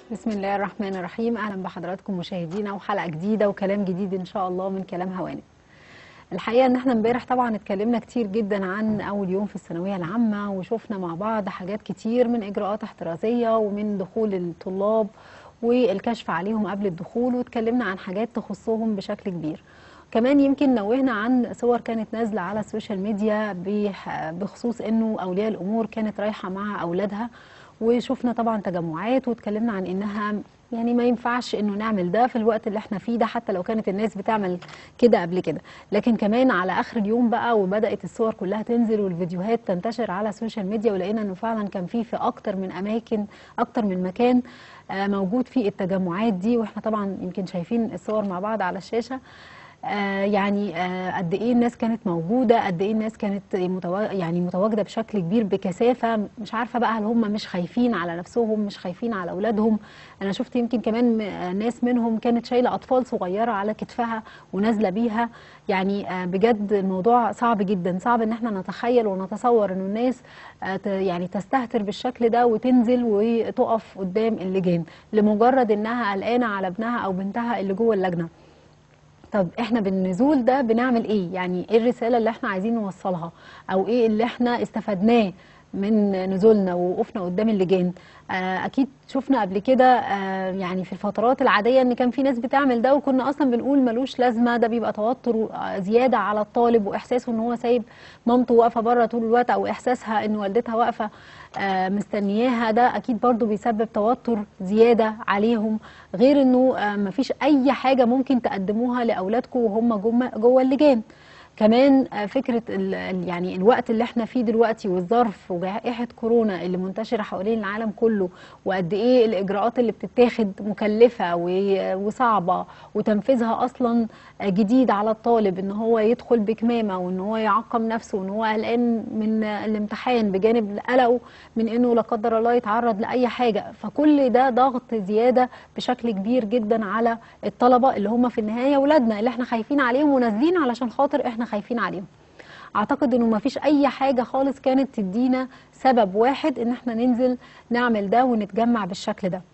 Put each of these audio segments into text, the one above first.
بسم الله الرحمن الرحيم اهلا بحضراتكم مشاهدينا وحلقه جديده وكلام جديد ان شاء الله من كلام هوانم الحقيقه ان احنا امبارح طبعا اتكلمنا كتير جدا عن اول يوم في الثانويه العامه وشفنا مع بعض حاجات كتير من اجراءات احترازيه ومن دخول الطلاب والكشف عليهم قبل الدخول واتكلمنا عن حاجات تخصهم بشكل كبير كمان يمكن نوهنا عن صور كانت نازله على السوشيال ميديا بح- بخصوص انه اولياء الامور كانت رايحه مع اولادها وشفنا طبعا تجمعات واتكلمنا عن انها يعني ما ينفعش انه نعمل ده في الوقت اللي احنا فيه ده حتى لو كانت الناس بتعمل كده قبل كده لكن كمان على اخر اليوم بقى وبدات الصور كلها تنزل والفيديوهات تنتشر على السوشيال ميديا ولقينا انه فعلا كان في في اكتر من اماكن اكتر من مكان آه، موجود فيه التجمعات دي واحنا طبعا يمكن شايفين الصور مع بعض على الشاشه آه، يعني آه، قد ايه الناس كانت موجوده قد ايه الناس كانت متوا... يعني متواجده بشكل كبير بكثافه مش عارفه بقى هل هم مش خايفين على نفسهم مش خايفين على اولادهم انا شفت يمكن كمان م- آه، ناس منهم كانت شايله اطفال صغيره على كتفها ونازله بيها يعني آه، بجد الموضوع صعب جدا صعب ان احنا نتخيل ونتصور انه الناس آه، ت- يعني تستهتر بالشكل ده وتنزل وتقف قدام اللجان لمجرد انها قلقانه على ابنها او بنتها اللي جوه اللجنه طب احنا بالنزول ده بنعمل ايه يعني ايه الرسالة اللي احنا عايزين نوصلها او ايه اللي احنا استفدناه من نزولنا ووقوفنا قدام اللجان آه، اكيد شفنا قبل كده آه، يعني في الفترات العاديه ان كان في ناس بتعمل ده وكنا اصلا بنقول ملوش لازمه ده بيبقى توتر آه، زياده على الطالب واحساسه ان هو سايب مامته واقفه بره طول الوقت او احساسها ان والدتها واقفه آه، مستنياها ده اكيد برضو بيسبب توتر زياده عليهم غير انه آه، مفيش اي حاجه ممكن تقدموها لاولادكم وهم جم- جوه اللجان كمان آه، فكره ال- ال- يعني الوقت اللي احنا فيه دلوقتي والظرف وجائحه كورونا اللي منتشره حوالين العالم كله وقد ايه الاجراءات اللي بتتاخد مكلفه و- وصعبه وتنفيذها اصلا آه، جديد على الطالب ان هو يدخل بكمامه وان هو يعقم نفسه وان هو قلقان من آه، الامتحان بجانب قلقه من انه لا قدر الله يتعرض لاي حاجه فكل ده ضغط زياده بشكل كبير جدا على الطلبه اللي هم في النهايه ولادنا اللي احنا خايفين عليهم ونازلين علشان خاطر احنا خايفين عليهم اعتقد انه ما فيش اي حاجه خالص كانت تدينا سبب واحد ان احنا ننزل نعمل ده ونتجمع بالشكل ده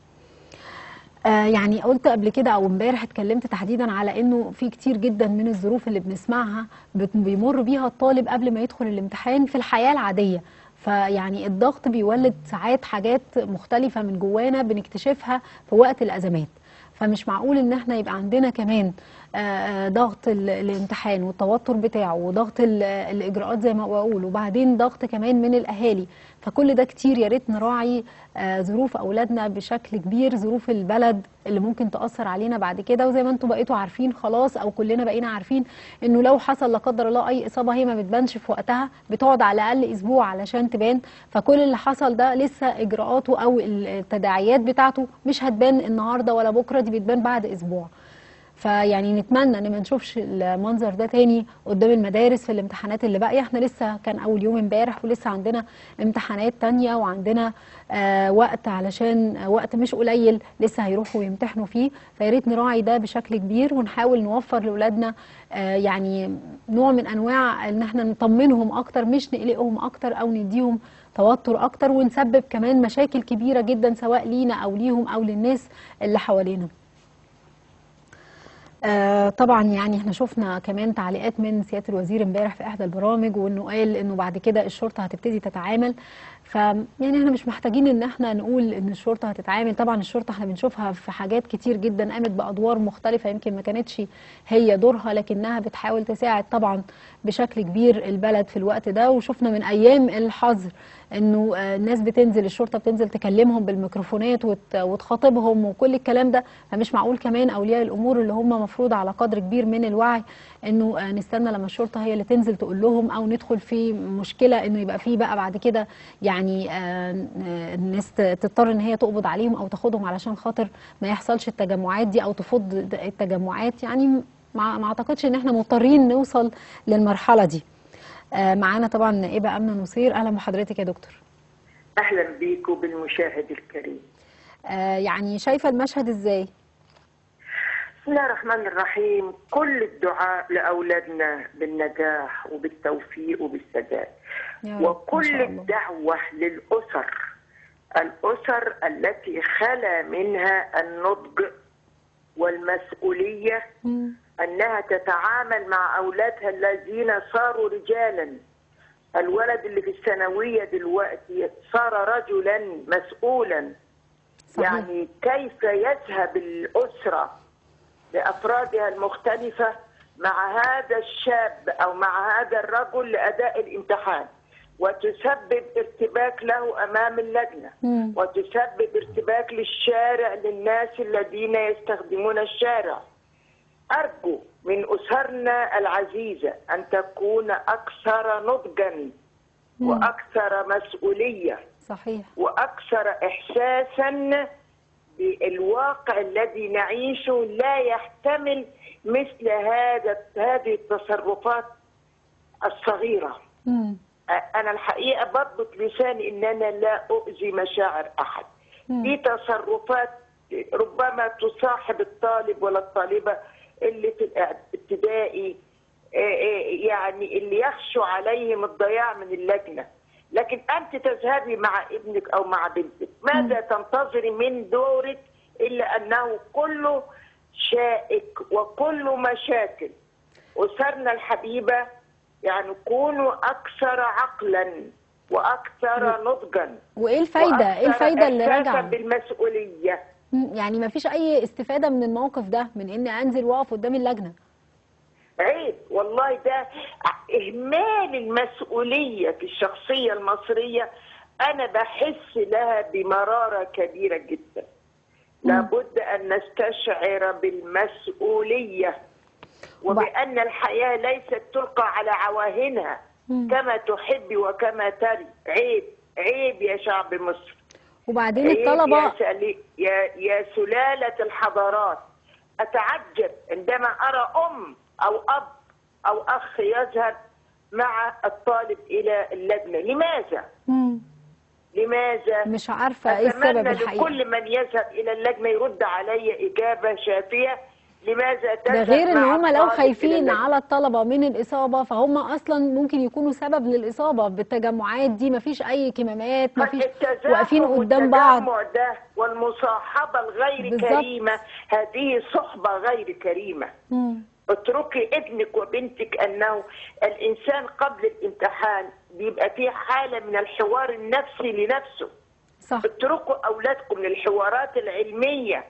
آه يعني قلت قبل كده او امبارح اتكلمت تحديدا على انه في كتير جدا من الظروف اللي بنسمعها بت- بيمر بيها الطالب قبل ما يدخل الامتحان في الحياه العاديه فيعني الضغط بيولد ساعات حاجات مختلفه من جوانا بنكتشفها في وقت الازمات فمش معقول ان احنا يبقى عندنا كمان آه، آه، ضغط ال- الامتحان والتوتر بتاعه وضغط ال- الاجراءات زي ما بقول وبعدين ضغط كمان من الاهالي فكل ده كتير يا ريت نراعي آه، ظروف اولادنا بشكل كبير ظروف البلد اللي ممكن تاثر علينا بعد كده وزي ما انتم بقيتوا عارفين خلاص او كلنا بقينا عارفين انه لو حصل لا قدر الله اي اصابه هي ما بتبانش في وقتها بتقعد على الاقل اسبوع علشان تبان فكل اللي حصل ده لسه اجراءاته او التداعيات بتاعته مش هتبان النهارده ولا بكره دي بتبان بعد اسبوع فيعني نتمنى ان ما نشوفش المنظر ده تاني قدام المدارس في الامتحانات اللي باقيه احنا لسه كان اول يوم امبارح ولسه عندنا امتحانات تانية وعندنا آه وقت علشان آه وقت مش قليل لسه هيروحوا يمتحنوا فيه فيا ريت نراعي ده بشكل كبير ونحاول نوفر لاولادنا آه يعني نوع من انواع ان احنا نطمنهم اكتر مش نقلقهم اكتر او نديهم توتر اكتر ونسبب كمان مشاكل كبيره جدا سواء لينا او ليهم او للناس اللي حوالينا آه طبعا يعني احنا شفنا كمان تعليقات من سياده الوزير امبارح في احدى البرامج وانه قال انه بعد كده الشرطه هتبتدي تتعامل ف يعني احنا مش محتاجين ان احنا نقول ان الشرطه هتتعامل طبعا الشرطه احنا بنشوفها في حاجات كتير جدا قامت بادوار مختلفه يمكن ما كانتش هي دورها لكنها بتحاول تساعد طبعا بشكل كبير البلد في الوقت ده وشفنا من ايام الحظر انه آه، الناس بتنزل الشرطه بتنزل تكلمهم بالميكروفونات وت- وتخاطبهم وكل الكلام ده فمش معقول كمان اولياء الامور اللي هم مفروض على قدر كبير من الوعي انه آه، نستنى لما الشرطه هي اللي تنزل تقول لهم او ندخل في مشكله انه يبقى في بقى بعد كده يعني آه، آه، الناس ت- تضطر ان هي تقبض عليهم او تاخدهم علشان خاطر ما يحصلش التجمعات دي او تفض التجمعات يعني ما ما اعتقدش ان احنا مضطرين نوصل للمرحله دي آه، معانا طبعا نائبه امنه نصير اهلا بحضرتك يا دكتور اهلا بيك وبالمشاهد الكريم آه، يعني شايفه المشهد ازاي بسم الله الرحمن الرحيم كل الدعاء لاولادنا بالنجاح وبالتوفيق وبالسداد يا رب إن وكل شاء الله. الدعوه للاسر الأسر التي خلا منها النضج والمسؤولية مم. أنها تتعامل مع أولادها الذين صاروا رجالا الولد اللي في الثانوية دلوقتي صار رجلا مسؤولا صحيح. يعني كيف يذهب الأسرة لأفرادها المختلفة مع هذا الشاب أو مع هذا الرجل لأداء الامتحان وتسبب ارتباك له أمام اللجنة مم. وتسبب ارتباك للشارع للناس الذين يستخدمون الشارع أرجو من أسرنا العزيزة أن تكون أكثر نضجا وأكثر مسؤولية صحيح واكثر احساسا بالواقع الذي نعيشه لا يحتمل مثل هذا هذه التصرفات الصغيره مم. انا الحقيقه بربط لساني ان انا لا اؤذي مشاعر احد مم. دي تصرفات ربما تصاحب الطالب ولا الطالبه اللي في الابتدائي آه، آه، يعني اللي يخشوا عليهم الضياع من اللجنه لكن انت تذهبي مع ابنك او مع بنتك ماذا تنتظري من دورك الا انه كله شائك وكله مشاكل اسرنا الحبيبه يعني كونوا اكثر عقلا واكثر نضجا وايه الفايده ايه الفايده اللي وأكثر راجعه إحساساً بالمسؤوليه مم. يعني ما فيش اي استفاده من الموقف ده من اني انزل واقف قدام اللجنه عيب والله ده اهمال المسؤوليه في الشخصيه المصريه انا بحس لها بمراره كبيره جدا لابد ان نستشعر بالمسؤوليه وبان الحياه ليست تلقى على عواهنها مم. كما تحب وكما تري عيب عيب يا شعب مصر وبعدين عيب الطلبه يا, سلي... يا يا سلالة الحضارات أتعجب عندما أرى أم أو أب أو أخ يذهب مع الطالب إلى اللجنة لماذا؟ مم. لماذا؟ مش عارفه ايه السبب أتمنى الحقيقه لكل من يذهب إلى اللجنة يرد علي إجابة شافية لماذا ده تذهب غير ان مع هم لو الطالب إلى خايفين اللجنة؟ على الطلبه من الاصابه فهم اصلا ممكن يكونوا سبب للاصابه بالتجمعات دي مفيش اي كمامات مفيش التزاحم واقفين قدام بعض والتجمع ده والمصاحبة الغير بالظبط. كريمة هذه صحبة غير كريمة مم. اتركي ابنك وبنتك انه الانسان قبل الامتحان بيبقى فيه حاله من الحوار النفسي لنفسه صح اتركوا اولادكم للحوارات العلميه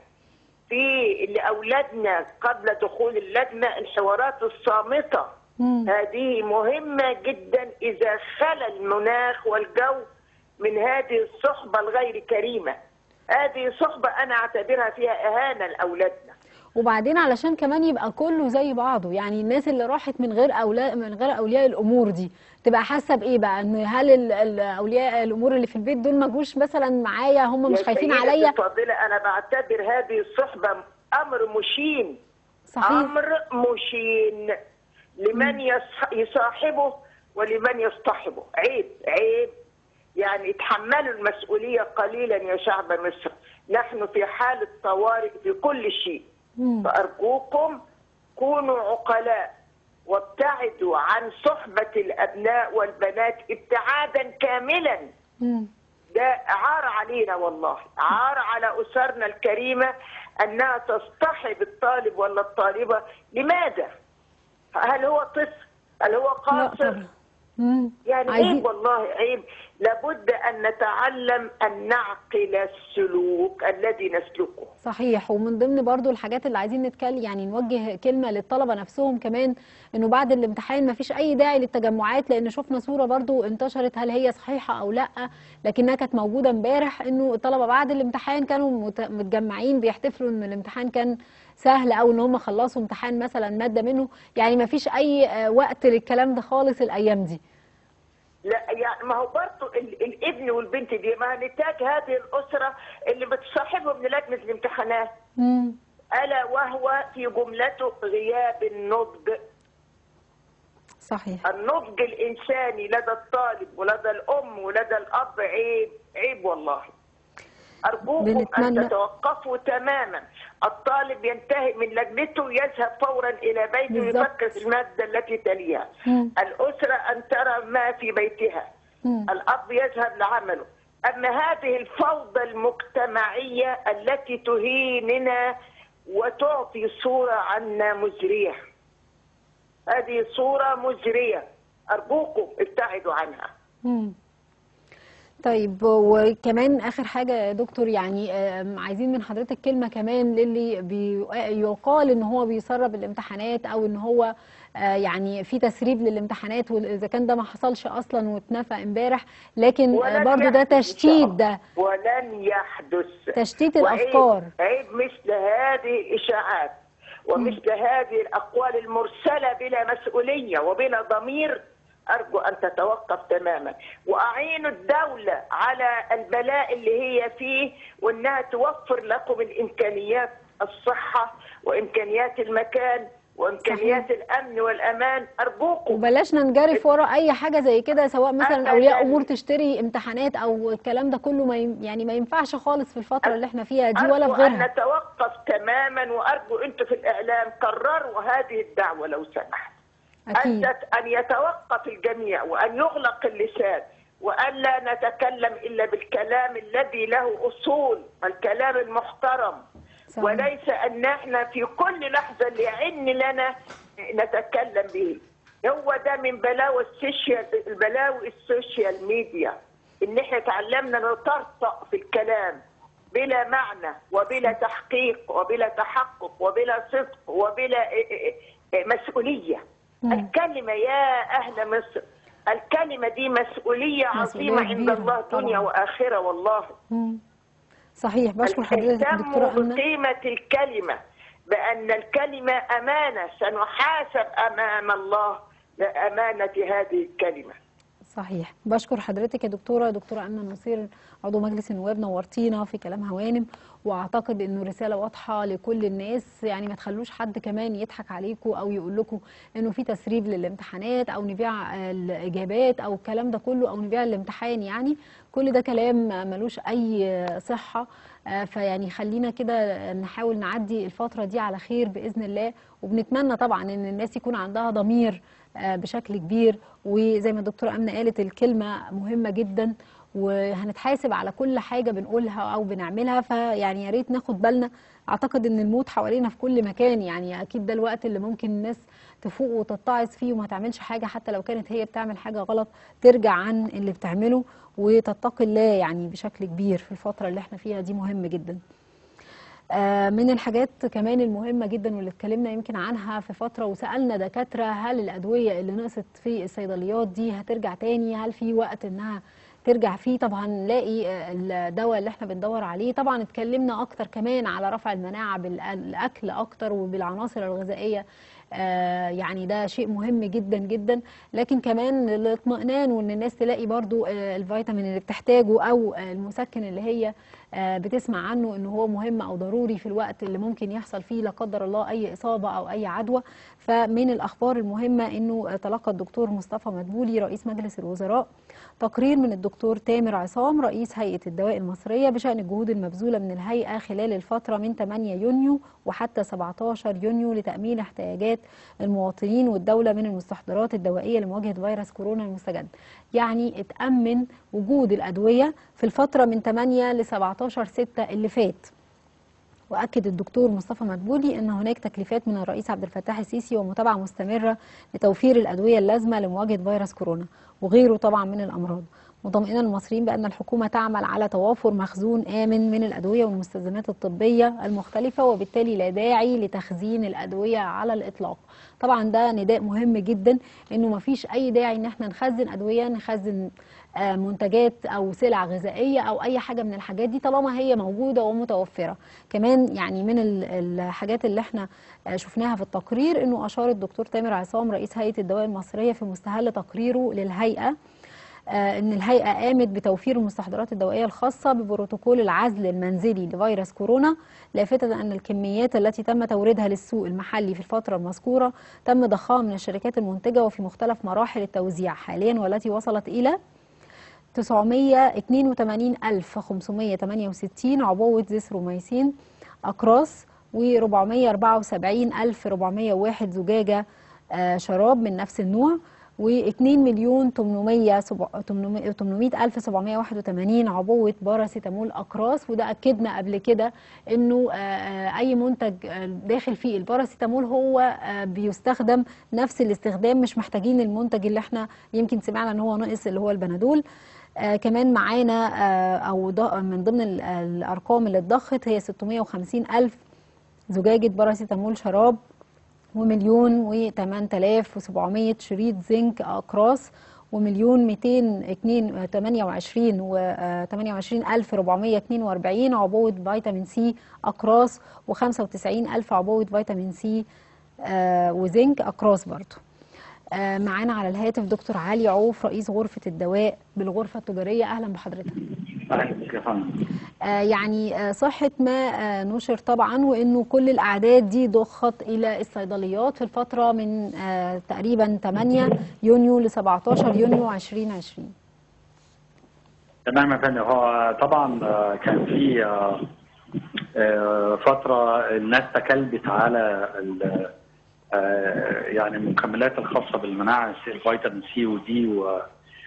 في لاولادنا قبل دخول اللجنه الحوارات الصامته مم. هذه مهمه جدا اذا خلى المناخ والجو من هذه الصحبه الغير كريمه هذه صحبه انا اعتبرها فيها اهانه لاولادنا وبعدين علشان كمان يبقى كله زي بعضه يعني الناس اللي راحت من غير اولياء من غير اولياء الامور دي تبقى حاسه بايه بقى ان هل ال- ال- اولياء الامور اللي في البيت دول ما جوش مثلا معايا هم مش يا خايفين سيدتي عليا الفاضلة أنا بعتبر هذه الصحبة أمر مشين صحيح أمر مشين لمن يص- يصاحبه ولمن يصطحبه عيب عيب يعني تحملوا المسؤولية قليلا يا شعب مصر نحن في حالة طوارئ في كل شيء مم. فأرجوكم كونوا عقلاء وابتعدوا عن صحبة الأبناء والبنات ابتعادا كاملا مم. ده عار علينا والله عار على أسرنا الكريمة أنها تصطحب الطالب ولا الطالبة لماذا؟ هل هو طفل؟ هل هو لا قاصر؟ طبعا مم. يعني عايزين- عيب والله عيب لابد أن نتعلم أن نعقل السلوك الذي نسلكه صحيح ومن ضمن برضو الحاجات اللي عايزين نتكلم يعني نوجه كلمة للطلبة نفسهم كمان انه بعد الامتحان ما فيش اي داعي للتجمعات لان شفنا صورة برضو انتشرت هل هي صحيحة او لا لكنها كانت موجودة امبارح انه الطلبة بعد الامتحان كانوا مت- متجمعين بيحتفلوا ان الامتحان كان سهل او ان هم خلصوا امتحان مثلا مادة منه يعني ما فيش اي آه، وقت للكلام ده خالص الايام دي لا يعني ما هو برضه ال- الابن والبنت دي ما نتاج هذه الأسرة اللي بتصاحبهم لجنة الامتحانات مم. ألا وهو في جملته غياب النضج صحيح النضج الإنساني لدى الطالب ولدى الأم ولدى الأب عيب عيب والله أرجوكم أن بنتمنى- تتوقفوا تماما الطالب ينتهي من لجنته يذهب فورا إلى بيته بالظبط. يفكر في المادة التي تليها مم. الأسرة أن ترى ما في بيتها مم. الأب يذهب لعمله أما هذه الفوضى المجتمعية التي تهيننا وتعطي صورة عنا مزرية هذه صورة مزرية أرجوكم ابتعدوا عنها مم. طيب وكمان اخر حاجه يا دكتور يعني آم، عايزين من حضرتك كلمه كمان للي بيقال ان هو بيسرب الامتحانات او ان هو آه، يعني في تسريب للامتحانات واذا كان ده ما حصلش اصلا واتنفى امبارح لكن آه، ولن برضو ده يحدث إن شاء تشتيت الله. ده ولن يحدث تشتيت وعيب- الافكار عيب مثل هذه الإشاعات ومثل هذه الأقوال المرسلة بلا مسؤولية وبلا ضمير أرجو أن تتوقف تماما وأعين الدولة على البلاء اللي هي فيه وأنها توفر لكم الإمكانيات الصحة وإمكانيات المكان وإمكانيات الأمن والأمان أرجوكم وبلاش ننجرف ورا اي حاجه زي كده سواء مثلا أبداً. اولياء امور تشتري امتحانات او الكلام ده كله ما ين- يعني ما ينفعش خالص في الفتره اللي احنا فيها دي ولا في أرجو أن غيرها نتوقف تماما وأرجو أنتم في الإعلام كرروا هذه الدعوة لو سمحت اكيد أن أن يتوقف الجميع وأن يغلق اللسان وأن لا نتكلم إلا بالكلام الذي له أصول الكلام المحترم صحيح. وليس أن احنا في كل لحظة اللي يعن لنا نتكلم به هو ده من بلاوي السوشيال البلاوي السوشيال ميديا ان احنا تعلمنا نطرطق في الكلام بلا معنى وبلا تحقيق وبلا تحقق وبلا صدق وبلا إيه إيه إيه مسؤولية مم. الكلمة يا أهل مصر الكلمة دي مسؤولية مسؤولية عظيمة عند كبيرة الله دنيا طبعاً. وآخرة والله مم. صحيح بشكر حضرتك اهتموا دكتوره امنه بقيمة الكلمة بأن الكلمة أمانة سنحاسب أمام الله لأمانة هذه الكلمة صحيح بشكر حضرتك يا دكتوره دكتوره امنه النصير عضو مجلس النواب نورتينا في كلام هوانم واعتقد انه رساله واضحه لكل الناس يعني ما تخلوش حد كمان يضحك عليكم او يقول لكم انه في تسريب للامتحانات او نبيع آه، الاجابات او الكلام ده كله او نبيع الامتحان يعني كل ده كلام ملوش اي صحه آه، فيعني خلينا كده نحاول نعدي الفتره دي على خير باذن الله وبنتمنى طبعا ان الناس يكون عندها ضمير آه، بشكل كبير وزي ما الدكتوره امنه قالت الكلمه مهمه جدا وهنتحاسب على كل حاجه بنقولها او بنعملها فيعني يا ريت ناخد بالنا اعتقد ان الموت حوالينا في كل مكان يعني اكيد ده الوقت اللي ممكن الناس تفوق وتتعظ فيه وما تعملش حاجه حتى لو كانت هي بتعمل حاجه غلط ترجع عن اللي بتعمله وتتقي الله يعني بشكل كبير في الفتره اللي احنا فيها دي مهم جدا آه، من الحاجات كمان المهمة جدا واللي اتكلمنا يمكن عنها في فترة وسألنا دكاترة هل الأدوية اللي نقصت في الصيدليات دي هترجع تاني هل في وقت إنها ترجع فيه طبعا نلاقي آه، الدواء اللي احنا بندور عليه طبعا اتكلمنا أكتر كمان على رفع المناعة بالأكل أكتر وبالعناصر الغذائية آه، يعني ده شيء مهم جدا جدا لكن كمان الاطمئنان وان الناس تلاقي برضو آه، الفيتامين اللي بتحتاجه او آه، المسكن اللي هي آه، بتسمع عنه ان هو مهم او ضروري في الوقت اللي ممكن يحصل فيه لا قدر الله اي اصابه او اي عدوى فمن الاخبار المهمه انه آه، تلقى الدكتور مصطفى مدبولي رئيس مجلس الوزراء تقرير من الدكتور تامر عصام رئيس هيئه الدواء المصريه بشان الجهود المبذوله من الهيئه خلال الفتره من 8 يونيو وحتى 17 يونيو لتامين احتياجات المواطنين والدوله من المستحضرات الدوائيه لمواجهه فيروس كورونا المستجد يعني اتامن وجود الادويه في الفتره من 8 ل 17 6 اللي فات واكد الدكتور مصطفى مدبولي ان هناك تكليفات من الرئيس عبد الفتاح السيسي ومتابعه مستمره لتوفير الادويه اللازمه لمواجهه فيروس كورونا وغيره طبعا من الامراض مطمئنا المصريين بان الحكومه تعمل على توافر مخزون امن من الادويه والمستلزمات الطبيه المختلفه وبالتالي لا داعي لتخزين الادويه على الاطلاق طبعا ده نداء مهم جدا انه ما فيش اي dاعي ان احنا نخزن ادويه نخزن آه، منتجات او سلع غذائيه او اي حاجه من الحاجات دي طالما هي موجوده ومتوفره كمان يعني من ال- الحاجات اللي احنا آه، شفناها في التقرير انه اشار الدكتور تامر عصام رئيس هيئه الدواء المصريه في مستهل تقريره للهيئه آه، ان الهيئه قامت بتوفير المستحضرات الدوائيه الخاصه ببروتوكول العزل المنزلي لفيروس كورونا لافته ان الكميات التي تم توريدها للسوق المحلي في الفتره المذكوره تم ضخها من الشركات المنتجه وفي مختلف مراحل التوزيع حاليا والتي وصلت الى 982568 عبوة زيثروميسين أقراص و474401 زجاجة آه، شراب من نفس النوع و2 مليون 800 800 الف 781 عبوه باراسيتامول اقراص وده اكدنا قبل كده انه آه، آه، اي منتج آه، داخل فيه الباراسيتامول هو آه، بيستخدم نفس الاستخدام مش محتاجين المنتج اللي احنا يمكن سمعنا ان هو ناقص اللي هو البنادول آه كمان معانا آه او ض- من ضمن ال- الارقام اللي اتضخت هي 650 الف زجاجه باراسيتامول شراب ومليون و 8700 شريط زنك اقراص ومليون 228 و 28442 عبوه فيتامين سي اقراص و95 الف عبوه فيتامين سي آه، وزنك اقراص برضو آه، معانا على الهاتف دكتور علي عوف رئيس غرفه الدواء بالغرفه التجاريه اهلا بحضرتك اهلا بك يا فندم آه، يعني آه، صحة ما آه، نشر طبعا وانه كل الاعداد دي ضخت الى الصيدليات في الفترة من آه، تقريبا 8 يونيو ل 17 يونيو 2020 تمام يا فندم هو طبعا آه، كان في آه، آه، فتره الناس تكلبت على ال- آه، يعني المكملات الخاصه بالمناعه الفيتامين سي ودي و-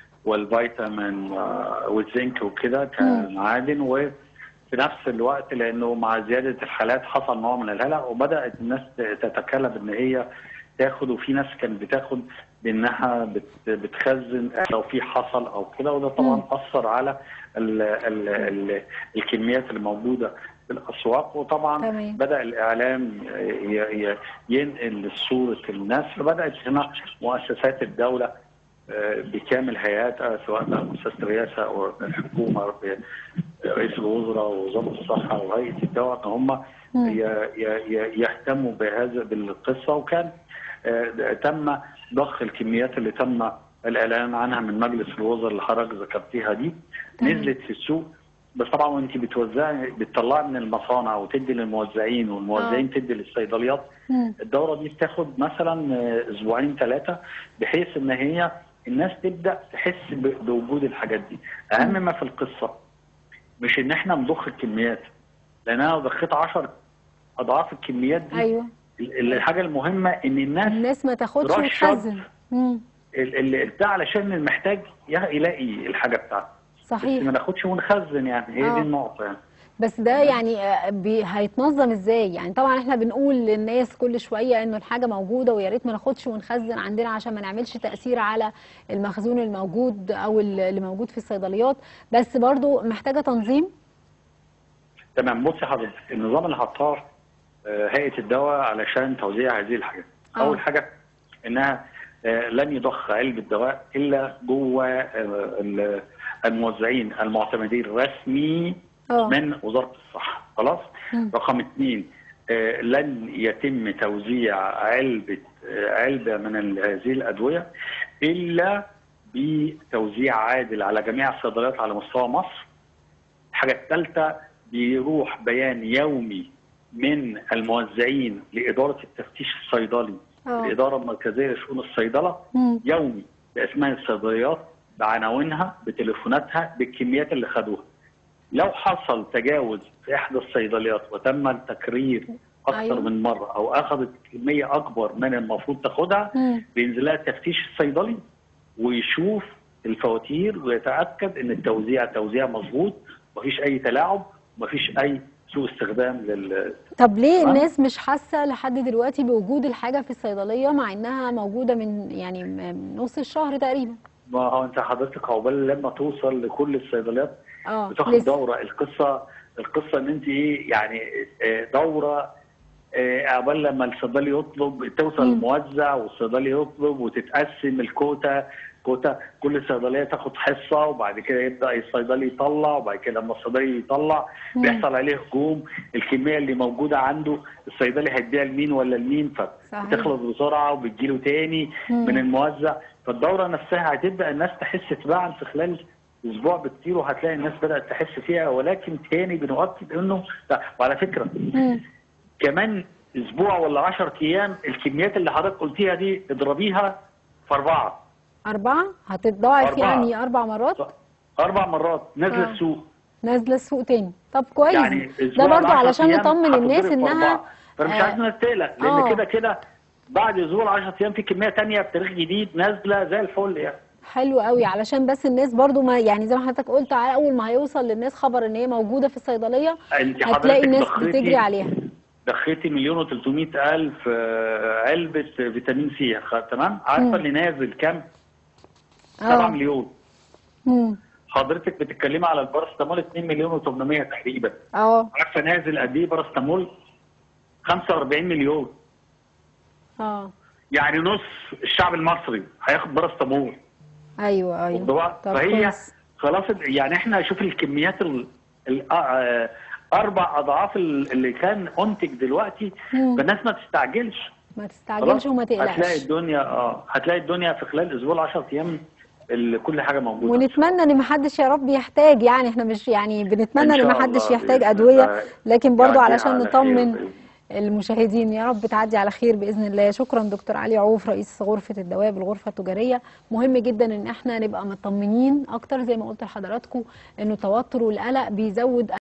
والفيتامين آه، والزنك وكده كمعادن وفي نفس الوقت لانه مع زياده الحالات حصل نوع من الهلع وبدات الناس تتكلم ان هي تاخد وفي ناس كانت بتاخد بانها بت- بتخزن لو في حصل او كده وده طبعا مم. اثر على ال ال ال الكميات اللي موجوده في الاسواق وطبعا تمام. بدا الاعلام ي- ي- ينقل صوره الناس فبدات هنا مؤسسات الدوله آه، بكامل هيئاتها سواء بقى مؤسسه الرئاسه او الحكومه ب- رئيس الوزراء ووزاره الصحه وهيئه الدواء ان هم مم. ي- ي- ي- يهتموا بهذا بالقصه وكان آه، تم ضخ الكميات اللي تم الاعلان عنها من مجلس الوزراء اللي حضرتك ذكرتيها دي تمام. نزلت في السوق بس طبعا وانت بتوزعي بتطلعي من المصانع وتدي للموزعين والموزعين تدي للصيدليات مم. الدوره دي بتاخد مثلا آه، اسبوعين ثلاثه بحيث ان هي الناس تبدا تحس ب- بوجود الحاجات دي اهم ما في القصه مش ان احنا نضخ الكميات لان انا لو ضخيت 10 اضعاف الكميات دي ايوه ال- الحاجه المهمه ان الناس الناس ما تاخدش رشد. وتخزن مم. ال- ال- بتاع علشان المحتاج يه- يلاقي الحاجه بتاعته بس صحيح ما ناخدش ونخزن يعني هي آه. دي النقطه يعني بس ده يعني آه، بي- هيتنظم ازاي يعني طبعا احنا بنقول للناس كل شويه انه الحاجه موجوده ويا ريت ما ناخدش ونخزن عندنا عشان ما نعملش تاثير على المخزون الموجود او اللي موجود في الصيدليات بس برضو محتاجه تنظيم تمام بصي حضرتك النظام اللي حطاه آه، هيئه الدواء علشان توزيع هذه الحاجات آه. اول حاجه انها آه، لن يضخ علبه دواء الا جوه آه، ال- الموزعين المعتمدين رسمي اه من وزاره الصحه خلاص مم. رقم اثنين آه، لن يتم توزيع علبه آه، علبه من ال- هذه الادويه الا بتوزيع عادل على جميع الصيدليات على مستوى مصر الحاجه الثالثه بيروح بيان يومي من الموزعين لاداره التفتيش الصيدلي اه الاداره المركزيه لشؤون الصيدله مم. يومي باسماء الصيدليات بعناوينها بتليفوناتها بالكميات اللي خدوها لو حصل تجاوز في احدى الصيدليات وتم التكرير اكثر أيوة. أيوة. من مره او اخذت كميه اكبر من المفروض تاخدها مم. بينزل لها التفتيش الصيدلي ويشوف الفواتير ويتاكد ان التوزيع توزيع مظبوط مفيش اي تلاعب مفيش اي سوء استخدام لل طب ليه تمام. الناس مش حاسه لحد دلوقتي بوجود الحاجه في الصيدليه مع انها موجوده من يعني من نص الشهر تقريبا ما هو انت حضرتك عقبال لما توصل لكل الصيدليات اه بتاخد لسه دوره القصه القصه ان انت ايه يعني آه، دوره آه، عقبال لما الصيدلي يطلب توصل مم. الموزع والصيدلي يطلب وتتقسم الكوتا كوتا كل صيدليه تاخد حصه وبعد كده يبدا الصيدلي يطلع وبعد كده لما الصيدلي يطلع مم. بيحصل عليه هجوم الكميه اللي موجوده عنده الصيدلي هيديها لمين ولا لمين صحيح. فبتخلص بسرعه وبتجيله تاني مم. من الموزع فالدوره نفسها هتبدا الناس تحس تباعا في خلال اسبوع بكتير وهتلاقي الناس بدات تحس فيها ولكن تاني بنؤكد انه لا وعلى فكره مم. كمان اسبوع ولا 10 ايام الكميات اللي حضرتك قلتيها دي اضربيها في اربعه أربعة هتتضاعف أربعة. يعني أربع مرات اربع مرات نازله آه. السوق نازلة السوق تاني طب كويس يعني ده اسبوع برضو ل 10 علشان أيام نطمن هتتضرب الناس في إنها أربعة. فمش آه. عايز الناس تقلق لان آه. كده كده بعد اسبوع 10 ايام في كميه تانية بتاريخ جديد نازله زي الفل يعني حلو قوي علشان بس الناس برضو ما يعني زي ما حضرتك قلت على اول ما هيوصل للناس خبر ان هي موجوده في الصيدليه انت هتلاقي حضرتك الناس ضخيتي- بتجري عليها دخيتي مليون و300 الف آه، علبه فيتامين سي خ- تمام عارفه اللي نازل كام 7 اه مليون مم. حضرتك بتتكلمي على البارستامول 2 مليون و800 تقريبا اه عارفه نازل قد ايه بارستامول 45 مليون اه يعني نص الشعب المصري هياخد بارستامول ايوه ايوه بالضبط. طب فهي كويس. خلاص يعني احنا شوف الكميات ال... ال... آه، اربع اضعاف ال- اللي كان انتج دلوقتي مم. فالناس ما تستعجلش ما تستعجلش وما هتلاقي تقلقش الدنيا اه هتلاقي الدنيا في خلال اسبوع 10 ايام ال- كل حاجه موجوده ونتمنى ان ما حدش يا رب يحتاج يعني احنا مش يعني بنتمنى إن ان ما شاء حدش الله يحتاج بإذن ادويه الله لكن برضو يعديها علشان على نطمن خير بإذن المشاهدين يا رب تعدي على خير باذن الله شكرا دكتور علي عوف رئيس غرفه الدواء بالغرفه التجاريه مهم جدا ان احنا نبقى مطمنين اكتر زي ما قلت لحضراتكم انه التوتر والقلق بيزود